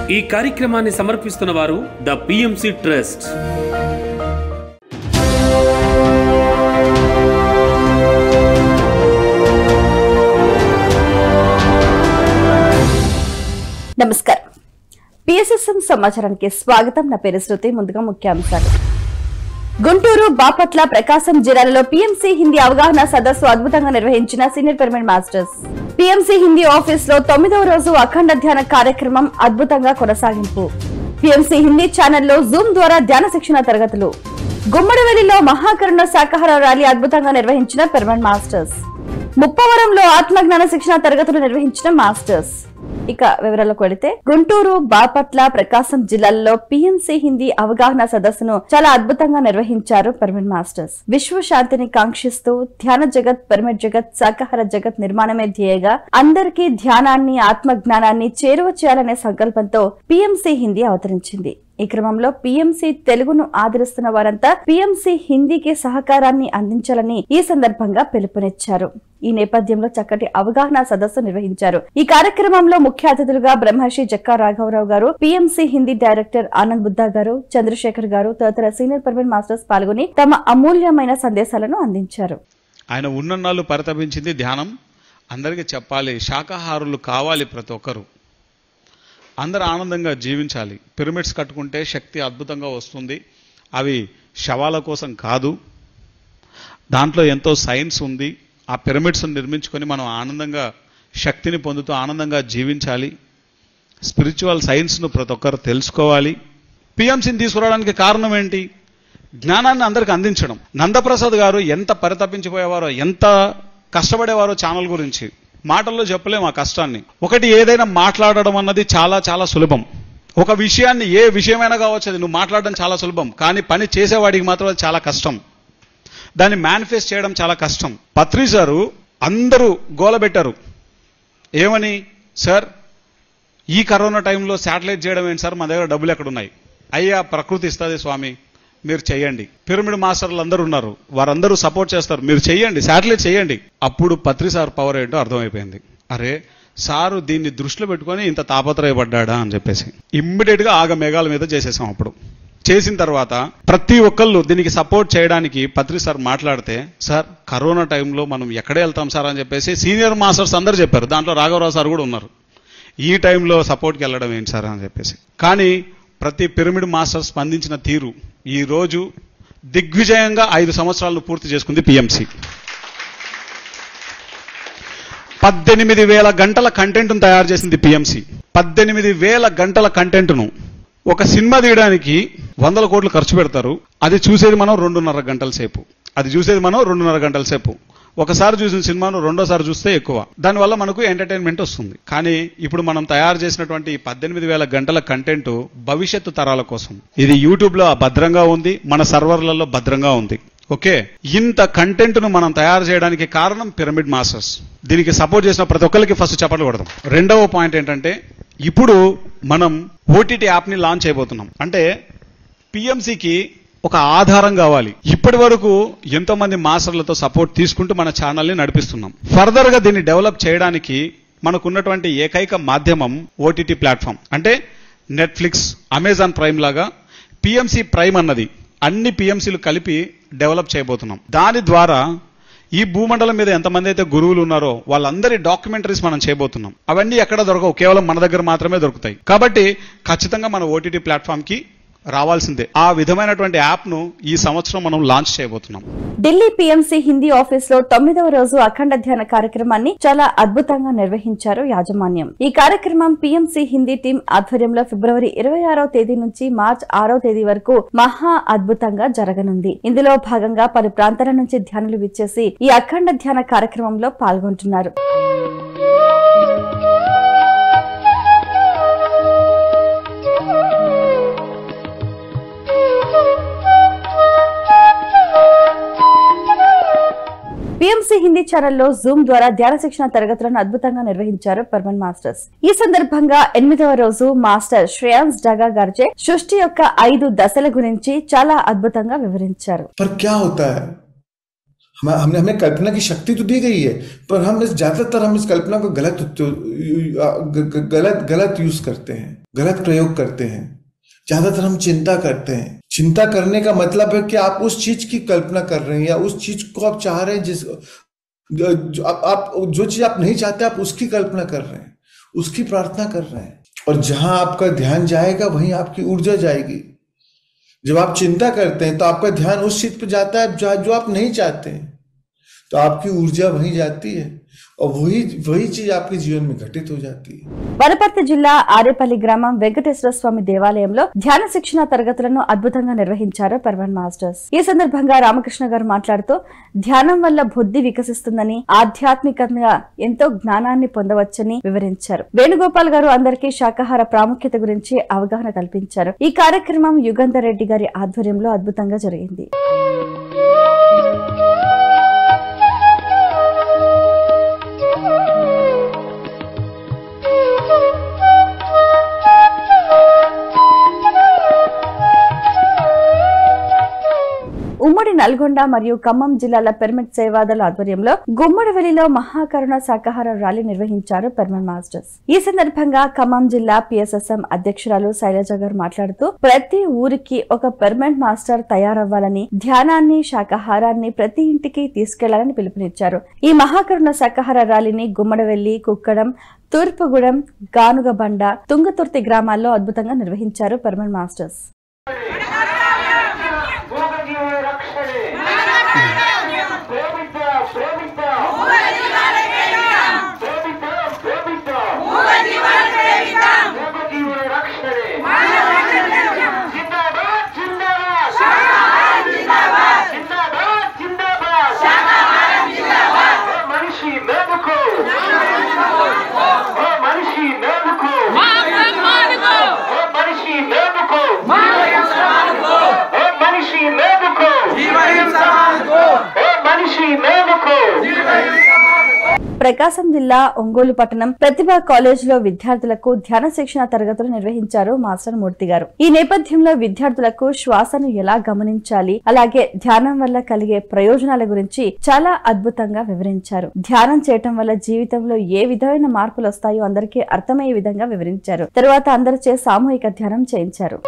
ఈ కార్యక్రమాన్ని సమర్పిస్తున్న వారు ద పిఎంసి ట్రస్ట్ నమస్కారం పిఎస్ఎస్ఎం సమాచారానికి స్వాగతం నా పేరు శృతి ముందుగా ముఖ్యాంశాలు గుంటూరు బాపట్ల ప్రకాశం జిల్లాలలో పీఎంసీ హిందీ అవగాహన సదస్సు అద్భుతంగా నిర్వహించిన senior pyramid masters PMC Hindi office లో తొమ్మిదవ రోజు అఖండ ధ్యాన కార్యక్రమం అద్భుతంగా కొనసాగింపు పీఎంసీ హిందీ ఛానల్లో జూమ్ ద్వారా ధ్యాన శిక్షణ తరగతులు గుమ్మడివెల్లిలో మహాకరుణ శాకాహార ర్యాలీ అద్భుతంగా నిర్వహించిన పిరమిడ్ మాస్టర్స్ ముప్పవరంలో ఆత్మజ్ఞాన శిక్షణ తరగతులు నిర్వహించిన మాస్టర్స్ ఇక వివరాలకు వెళితే గుంటూరు బాపట్ల ప్రకాశం జిల్లాల్లో పిఎంసి హిందీ అవగాహన సదస్సును చాలా అద్భుతంగా నిర్వహించారు పిరమిడ్ మాస్టర్స్ విశ్వ శాంతిని కాంక్షిస్తూ ధ్యాన జగత్ పిరమిడ్ జగత్ శాకాహార జగత్ నిర్మాణమే ధ్యేయగా అందరికీ ధ్యానాన్ని ఆత్మ జ్ఞానాన్ని చేరువ చేయాలనే సంకల్పంతో పిఎంసి హిందీ అవతరించింది ఈ క్రమంలో పిఎంసి తెలుగును ఆదరిస్తున్న వారంతా పిఎంసి హిందీకి సహకారాన్ని అందించాలని ఈ సందర్భంగా పిలుపునిచ్చారు ఈ నేపథ్యంలో చక్కటి అవగాహన సదస్సు నిర్వహించారు ఈ కార్యక్రమంలో ముఖ్య అతిథులుగా బ్రహ్మర్షి జక్కా రాఘవరావు గారు పిఎంసి హిందీ డైరెక్టర్ ఆనంద్ బుద్ధా గారు చంద్రశేఖర్ గారు తదితర సీనియర్ పర్మనెంట్ మాస్టర్స్ పాల్గొని తమ అమూల్యమైన సందేశాలను అందించారు ఆయన ఉన్నన్నాళ్ళు పరితపించింది ధ్యానం అందరికీ చెప్పాలి శాకాహారులు కావాలి ప్రతి ఒక్కరు అందరూ ఆనందంగా జీవించాలి పిరమిడ్స్ కట్టుకుంటే శక్తి అద్భుతంగా వస్తుంది అవి శవాల కోసం కాదు దాంట్లో ఎంతో సైన్స్ ఉంది ఆ పిరమిడ్స్ నిర్మించుకొని మనం ఆనందంగా శక్తిని పొందుతూ ఆనందంగా జీవించాలి స్పిరిచువల్ సైన్స్ను ప్రతి ఒక్కరు తెలుసుకోవాలి పిఎంసిని తీసుకురావడానికి కారణం ఏంటి జ్ఞానాన్ని అందరికి అందించడం నందప్రసాద్ గారు ఎంత పరితపించిపోయేవారో ఎంత కష్టపడేవారో ఛానల్ గురించి మాటల్లో చెప్పలేము ఆ కష్టాన్ని ఒకటి ఏదైనా మాట్లాడడం అన్నది చాలా చాలా సులభం ఒక విషయాన్ని ఏ విషయమైనా కావచ్చు అది నువ్వు మాట్లాడడం చాలా సులభం కానీ పని చేసేవాడికి మాత్రం అది చాలా కష్టం దాన్ని మేనిఫెస్ట్ చేయడం చాలా కష్టం పత్రి సారు అందరూ గోలబెట్టారు ఏమని సార్ ఈ కరోనా టైంలో శాటిలైట్ చేయడం ఏంటి సార్ మా దగ్గర డబ్బులు ఎక్కడున్నాయి అయ్యా ప్రకృతి ఇస్తుంది స్వామి మీరు చెయ్యండి పిరమిడ్ మాస్టర్లు అందరూ ఉన్నారు వారందరూ సపోర్ట్ చేస్తారు మీరు చెయ్యండి శాటిలైట్ చేయండి అప్పుడు పత్రి సార్ పవర్ ఏంటో అర్థమైపోయింది అరే సారు దీన్ని దృష్టిలో పెట్టుకొని ఇంత తాపత్రయపడ్డా అని చెప్పేసి ఇమ్మీడియట్ గా ఆగ మేఘాల మీద చేసేసాం అప్పుడు చేసిన తర్వాత ప్రతి ఒక్కళ్ళు దీనికి సపోర్ట్ చేయడానికి పత్రి సార్ మాట్లాడితే సార్ కరోనా టైంలో మనం ఎక్కడే వెళ్తాం సార్ అని చెప్పేసి సీనియర్ మాస్టర్స్ అందరూ చెప్పారు దాంట్లో రాఘవరావు సార్ కూడా ఉన్నారు ఈ టైంలో సపోర్ట్కి వెళ్ళడం ఏంటి సార్ అని చెప్పేసి కానీ ప్రతి పిరమిడ్ మాస్టర్ స్పందించిన తీరు ఈ రోజు దిగ్విజయంగా ఐదు సంవత్సరాలను పూర్తి చేసుకుంది పిఎంసి పద్దెనిమిది వేల గంటల కంటెంట్ను తయారు చేసింది పిఎంసి పద్దెనిమిది వేల గంటల కంటెంట్ను ఒక సినిమా తీయడానికి వందల కోట్లు ఖర్చు పెడతారు అది చూసేది మనం రెండున్నర గంటల సేపు అది చూసేది మనం రెండున్నర గంటల సేపు ఒకసారి చూసిన సినిమాను రెండోసారి చూస్తే ఎక్కువ దానివల్ల మనకు ఎంటర్టైన్మెంట్ వస్తుంది కానీ ఇప్పుడు మనం తయారు చేసినటువంటి పద్దెనిమిది వేల గంటల కంటెంట్ భవిష్యత్తు తరాల కోసం ఇది యూట్యూబ్ లో భద్రంగా ఉంది మన సర్వర్లలో భద్రంగా ఉంది ఓకే ఇంత కంటెంట్ ను మనం తయారు చేయడానికి కారణం పిరమిడ్ మాస్టర్స్ దీనికి సపోర్ట్ చేసిన ప్రతి ఒక్కరికి ఫస్ట్ చెప్పలు కొడదాం రెండవ పాయింట్ ఏంటంటే ఇప్పుడు మనం ఓటీటీ యాప్ ని లాంచ్ చేయబోతున్నాం అంటే పిఎంసికి ఒక ఆధారం కావాలి ఇప్పటి వరకు ఎంతో మంది మాస్టర్లతో సపోర్ట్ తీసుకుంటూ మన ఛానల్ని నడిపిస్తున్నాం ఫర్దర్ గా దీన్ని డెవలప్ చేయడానికి మనకున్నటువంటి ఏకైక మాధ్యమం ఓటీటీ ప్లాట్ఫామ్ అంటే నెట్ఫ్లిక్స్ అమెజాన్ ప్రైమ్ లాగా పిఎంసి ప్రైమ్ అన్నది అన్ని పిఎంసీలు కలిపి డెవలప్ చేయబోతున్నాం దాని ద్వారా ఈ భూమండలం మీద ఎంతమంది అయితే గురువులు ఉన్నారో వాళ్ళందరి డాక్యుమెంటరీస్ మనం చేయబోతున్నాం అవన్నీ ఎక్కడ దొరకవు కేవలం మన దగ్గర మాత్రమే దొరుకుతాయి కాబట్టి ఖచ్చితంగా మన ఓటీటీ ప్లాట్ఫామ్ కి రావాల్సిందే ఆ విధమైనటువంటి యాప్ ను ఈ సంవత్సరం మనం లాంచ్ చేయబోతున్నాం ఢిల్లీ పీఎంసీ హిందీ ఆఫీస్ లో తొమ్మిదవ రోజు అఖండ ధ్యాన కార్యక్రమాన్ని చాలా అద్భుతంగా నిర్వహించారు యాజమాన్యం ఈ కార్యక్రమం పీఎంసీ హిందీ టీం ఆధ్వర్యంలో ఫిబ్రవరి ఇరవై ఆరో తేదీ నుంచి మార్చ్ ఆరో తేదీ వరకు మహా అద్భుతంగా జరగనుంది ఇందులో భాగంగా పలు ప్రాంతాల నుంచి ధ్యానులు విచ్చేసి ఈ అఖండ ధ్యాన కార్యక్రమంలో పాల్గొంటున్నారు పిఎంసీ హిందీ ఛానల్లో జూమ్ ద్వారా ధ్యాన శిక్షణ తరగతులను అద్భుతంగా నిర్వహించారు పర్మన్ మాస్టర్స్ ఈ సందర్భంగా ఎనిమిదవ రోజు మాస్టర్ శ్రేయాన్స్ డగా గారిచే సృష్టి యొక్క ఐదు దశల గురించి చాలా అద్భుతంగా వివరించారు पर क्या होता है हम हमने हमें कल्पना की शक्ति तो दी गई है पर हम इस ज्यादातर हम इस कल्पना को गलत ग- ग- गलत गलत यूज करते हैं गलत प्रयोग करते हैं ज्यादातर हम चिंता करते हैं चिंता करने का मतलब है कि आप उस चीज की कल्पना कर रहे हैं या उस चीज को आप चाह रहे हैं जिस जो आप, आप जो चीज आप नहीं चाहते आप उसकी कल्पना कर रहे हैं उसकी प्रार्थना कर रहे हैं और जहां आपका ध्यान जाएगा वहीं आपकी ऊर्जा जाएगी जब आप चिंता करते हैं तो आपका ध्यान उस चीज पर जाता है जो जो आप नहीं चाहते हैं तो आपकी ऊर्जा वहीं जाती है और वही वही चीज आपके जीवन में घटित हो जाती है వనపర్తి జిల్లా ఆరేపల్లి గ్రామం వెంకటేశ్వర స్వామి దేవాలయంలో ధ్యాన శిక్షణ తరగతులను అద్భుతంగా నిర్వహించారు పర్వన్ మాస్టర్స్ ఈ సందర్భంగా రామకృష్ణ గారు మాట్లాడుతూ ధ్యానం వల్ల బుద్ధి వికసిస్తుందని ఆధ్యాత్మికంగా ఎంతో జ్ఞానాన్ని పొందవచ్చని వివరించారు వేణుగోపాల్ గారు అందరికీ శాకాహార ప్రాముఖ్యత గురించి అవగాహన కల్పించారు ఈ కార్యక్రమం యుగంధర్ రెడ్డి గారి ఆధ్వర్యంలో అద్భుతంగా జరిగింది ఉమ్మడి నల్గొండ మరియు ఖమ్మం జిల్లాల పిరమిడ్ సేవాదళ ఆధ్వర్యంలో గుమ్మడివెలిలో మహాకరుణ శాకాహార ర్యాలీ నిర్వహించారు పిరమిడ్ మాస్టర్స్ ఈ సందర్భంగా ఖమ్మం జిల్లా పిఎస్ఎస్ఎం అధ్యక్షురాలు శైలజ గారు మాట్లాడుతూ ప్రతి ఊరికి ఒక పెర్మనెంట్ మాస్టర్ తయారవ్వాలని ధ్యానాన్ని శాకాహారాన్ని ప్రతి ఇంటికి తీసుకెళ్లాలని పిలుపునిచ్చారు ఈ మహాకరుణ శాకాహార ర్యాలీని గుమ్మడివెల్లి కుక్కడం తూర్పుగూడెం గానుగబండ తుంగతుర్తి గ్రామాల్లో అద్భుతంగా నిర్వహించారు పెర్మనెంట్ మాస్టర్స్ మూగజీవుల రక్షణే ప్రేమిత ప్రేమిత ప్రేమిత ప్రేమిత మూగజీవుల రక్షణే జిందాబాద్ జిందాబాద్ జిందాబాద్ జిందాబాద్ ఓ మనిషి మేలుకో ఓ మనిషి మేలుకో ఓ మనిషి మేలుకో ఓ మనిషి మేలుకో ఓ మనిషి మేలుకో ప్రకాశం జిల్లా ఒంగోలు పట్టణం ప్రతిభా కాలేజ్ లో విద్యార్థులకు ధ్యాన శిక్షణ తరగతులు నిర్వహించారు మాస్టర్ మూర్తి గారు ఈ నేపథ్యంలో విద్యార్థులకు శ్వాసను ఎలా గమనించాలి అలాగే ధ్యానం వల్ల కలిగే ప్రయోజనాల గురించి చాలా అద్భుతంగా వివరించారు ధ్యానం చేయటం వల్ల జీవితంలో ఏ విధమైన మార్పులు వస్తాయో అందరికీ అర్థమయ్యే విధంగా వివరించారు తరువాత అందరిచే సామూహిక ధ్యానం చేయించారు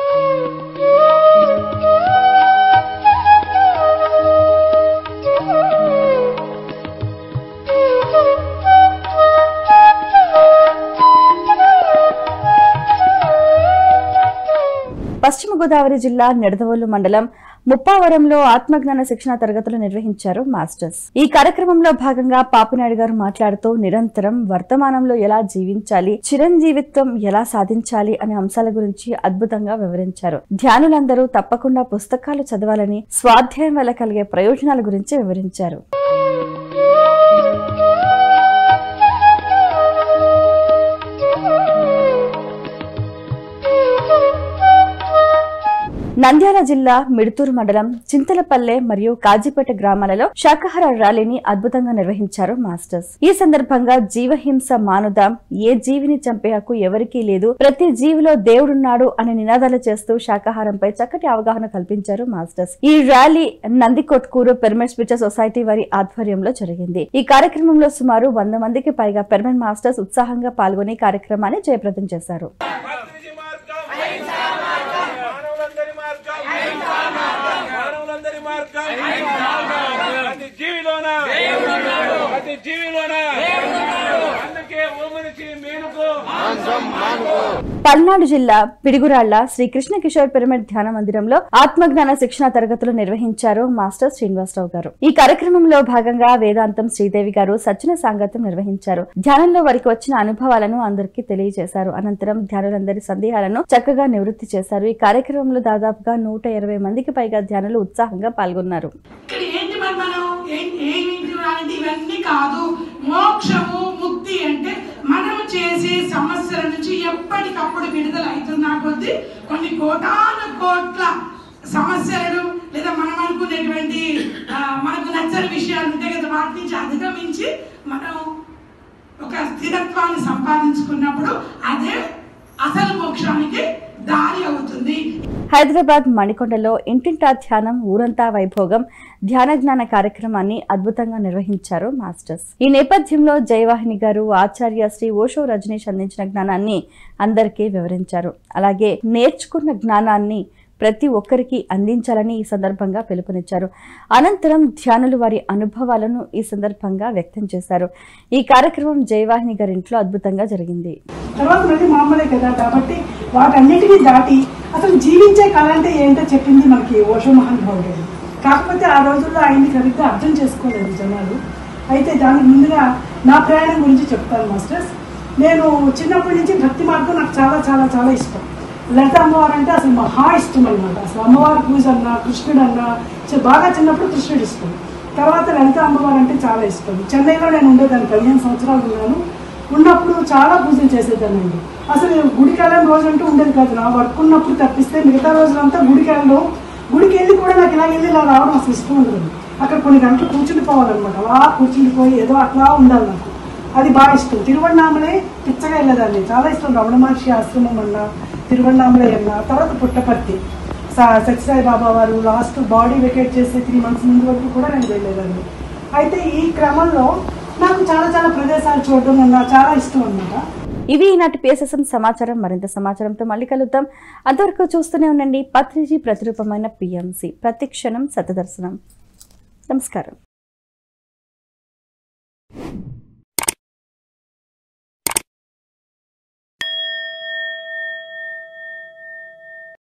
పశ్చిమ గోదావరి జిల్లా నిడదవోలు మండలం ముప్పావరంలో ఆత్మజ్ఞాన శిక్షణ తరగతులు నిర్వహించారు మాస్టర్స్ ఈ కార్యక్రమంలో భాగంగా పాపినాయుడు గారు మాట్లాడుతూ నిరంతరం వర్తమానంలో ఎలా జీవించాలి చిరంజీవిత్వం ఎలా సాధించాలి అనే అంశాల గురించి అద్భుతంగా వివరించారు ధ్యానులందరూ తప్పకుండా పుస్తకాలు చదవాలని స్వాధ్యాయం వల్ల కలిగే ప్రయోజనాల గురించి వివరించారు నంద్యాల జిల్లా మిడుతూరు మండలం చింతలపల్లె మరియు కాజీపేట గ్రామాలలో శాకాహార ర్యాలీని అద్భుతంగా నిర్వహించారు మాస్టర్స్ ఈ సందర్భంగా జీవహింస మానుదాం ఏ జీవిని చంపే హక్కు ఎవరికీ లేదు ప్రతి జీవిలో దేవుడున్నాడు అనే నినాదాలు చేస్తూ శాకాహారంపై చక్కటి అవగాహన కల్పించారు మాస్టర్స్ ఈ rally Nandikotkur pyramid spiritual society వారి ఆధ్వర్యంలో జరిగింది ఈ కార్యక్రమంలో సుమారు వంద మందికి పైగా పిరమిడ్ మాస్టర్స్ ఉత్సాహంగా పాల్గొని కార్యక్రమాన్ని జయప్రదం చేశారు మానవులందరి మార్గం మానవులందరి మార్గం ప్రతి జీవిలోన ప్రతి జీవిలోన అందుకే ఓ మనిషి మేలుకో పల్నాడు జిల్లా పిడుగురాళ్ల శ్రీ కృష్ణ కిషోర్ పిరమిడ్ ధ్యాన మందిరంలో ఆత్మజ్ఞాన శిక్షణ తరగతులు నిర్వహించారు మాస్టర్ శ్రీనివాసరావు గారు ఈ కార్యక్రమంలో భాగంగా వేదాంతం శ్రీదేవి గారు సచిన సాంగత్యం నిర్వహించారు ధ్యానంలో వారికి వచ్చిన అనుభవాలను అందరికీ తెలియజేశారు అనంతరం ధ్యానులందరి సందేహాలను చక్కగా నివృత్తి చేశారు ఈ కార్యక్రమంలో దాదాపుగా నూట ఇరవై మందికి పైగా ధ్యానులు ఉత్సాహంగా పాల్గొన్నారు ఇక్కడ ఏంటి మరి మనం ఏం- ఏమి అనేది ఇవన్నీ కాదు మోక్షము ముక్తి అంటే మనం చేసే సమస్యల నుంచి ఎప్పటికప్పుడు విడుదల అవుతున్నా కొద్దీ కొన్ని కోటాను కోట్ల సమస్యలను లేదా మనం అనుకునేటువంటి ఆ, మనకు నచ్చని విషయాలు ఉంటాయి కదా వాటి నుంచి అధిగమించి మనం ఒక స్థిరత్వాన్ని సంపాదించుకున్నప్పుడు అదే అసలు మోక్షానికి దారి అవుతుంది హైదరాబాద్ మణికొండలో ఇంటింటా ధ్యానం ఊరంతా వైభోగం ధ్యాన జ్ఞాన కార్యక్రమాన్ని అద్భుతంగా నిర్వహించారు మాస్టర్స్ ఈ నేపథ్యంలో జయవాహిని గారు ఆచార్య శ్రీ ఓషో రజనీష్ అందించిన జ్ఞానాన్ని అందరికీ వివరించారు అలాగే నేర్చుకున్న జ్ఞానాన్ని ప్రతి ఒక్కరికి అందించాలని ఈ సందర్భంగా పిలుపునిచ్చారు అనంతరం ధ్యానులు వారి అనుభవాలను ఈ సందర్భంగా వ్యక్తం చేశారు ఈ కార్యక్రమం జయవాహిని గారి ఇంట్లో అద్భుతంగా జరిగింది తర్వాత మళ్ళీ మామూలే కదా కాబట్టి వాటన్నిటిని దాటి అసలు జీవించే కళ అంటే ఏంటో చెప్పింది మనకి ఓషో మహానుభావుడు కాకపోతే ఆ రోజుల్లో ఆయన్ని సరిగ్గా అర్థం చేసుకోలేదు జనాలు అయితే దానికి ముందుగా నా ప్రయాణం గురించి చెప్తాను మాస్టర్స్ నేను చిన్నప్పటి నుంచి భక్తి మార్గం నాకు చాలా చాలా చాలా ఇష్టం లలిత అమ్మవారు అంటే అసలు మహా ఇష్టం అనమాట అసలు అమ్మవారి పూజ అన్నా కృష్ణుడు అన్నా చి- బాగా చిన్నప్పుడు కృష్ణుడు ఇష్టం తర్వాత లలిత అమ్మవారు అంటే చాలా ఇష్టం చెన్నైలో నేను ఉండేదాన్ని పదిహేను సంవత్సరాలు ఉన్నాను ఉన్నప్పుడు చాలా పూజలు చేసేదానండి అసలు గుడికి వెళ్ళని రోజు అంటూ ఉండేది కాదు నా వర్క్ ఉన్నప్పుడు తప్పిస్తే మిగతా రోజులంతా గుడికి వెళ్ళడం గుడికి వెళ్ళి కూడా నాకు ఇలా వెళ్ళి ఇలా రావడం అసలు ఇష్టం ఉండదు అక్కడ కొన్ని గంటలు కూర్చుండిపోవాలన్నమాట అలా కూర్చుండిపోయి ఏదో అట్లా ఉండాలి నాకు అది బాగా ఇష్టం తిరువണ്ണామలే పిచ్చగా వెళ్ళేదాన్ని చాలా ఇష్టం రమణ మహర్షి ఆశ్రమం అన్నా తిరువണ്ണామలై అన్నా తర్వాత పుట్టపర్తి సా- సత్యసాయి బాబా వారు లాస్ట్ బాడీ వెకేట్ చేసే త్రీ మంత్స్ ముందు వరకు కూడా నేను వెళ్ళేదాన్ని అయితే ఈ క్రమంలో నాకు చాలా చాలా ప్రదేశాలు చూడడం అన్నా చాలా ఇష్టం అన్నమాట ఇవి ఈనాటి పిఎస్ఎస్ఎం సమాచారం మరింత సమాచారంతో మళ్ళీ కలుద్దాం అంతవరకు చూస్తూనే ఉండండి పత్రిజీ ప్రతిరూపమైన పిఎంసి ప్రతి క్షణం సతదర్శనం నమస్కారం